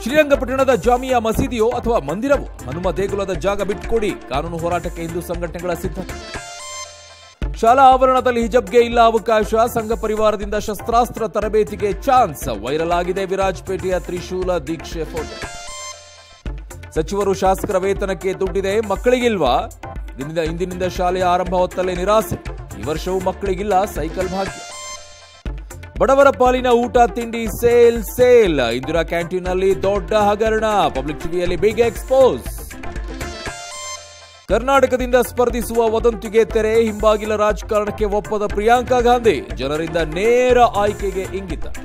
ಶ್ರೀರಂಗಪಟ್ಟಣದ ಜಾಮಿಯಾ ಮಸೀದಿಯೋ ಅಥವಾ ಮಂದಿರವೋ ಹನುಮ ದೇಗುಲದ ಜಾಗ ಬಿಟ್ಟುಕೊಡಿ ಕಾನೂನು ಹೋರಾಟಕ್ಕೆ ಹಿಂದೂ ಸಂಘಟನೆಗಳ ಸಿದ್ಧತೆ ಶಾಲಾ ಆವರಣದಲ್ಲಿ ಹಿಜಬ್ಗೆ ಇಲ್ಲ ಅವಕಾಶ ಸಂಘ ಪರಿವಾರದಿಂದ ಶಸ್ತ್ರಾಸ್ತ್ರ ತರಬೇತಿಗೆ ಚಾನ್ಸ್ ವೈರಲ್ ಆಗಿದೆ ವಿರಾಜಪೇಟೆಯ ತ್ರಿಶೂಲ ದೀಕ್ಷೆ ಫೋಟೋ ಸಚಿವರು ಶಾಸಕರ ವೇತನಕ್ಕೆ ದುಡ್ಡಿದೆ ಮಕ್ಕಳಿಗಿಲ್ವಾ ಇಂದಿನಿಂದ ಇಂದಿನಿಂದ ಶಾಲೆಯ ಆರಂಭ ಹೊತ್ತಲ್ಲೇ ನಿರಾಸೆ ಈ ವರ್ಷವೂ ಮಕ್ಕಳಿಗಿಲ್ಲ ಸೈಕಲ್ ಭಾಗ್ಯ ಬಡವರ ಪಾಲಿನ ಊಟ ತಿಂಡಿ ಸೇಲ್ ಸೇಲ್ ಇಂದಿರಾ ಕ್ಯಾಂಟೀನ್ನಲ್ಲಿ ದೊಡ್ಡ ಹಗರಣ ಪಬ್ಲಿಕ್ ಟಿವಿಯಲ್ಲಿ ಬಿಗ್ ಎಕ್ಸ್ಪೋಸ್ ಕರ್ನಾಟಕದಿಂದ ಸ್ಪರ್ಧಿಸುವ ವದಂತಿಗೆ ತೆರೆ ಹಿಂಬಾಗಿಲ ರಾಜಕಾರಣಕ್ಕೆ ಒಪ್ಪದ ಪ್ರಿಯಾಂಕಾ ಗಾಂಧಿ ಜನರಿಂದ ನೇರ ಆಯ್ಕೆಗೆ ಇಂಗಿತ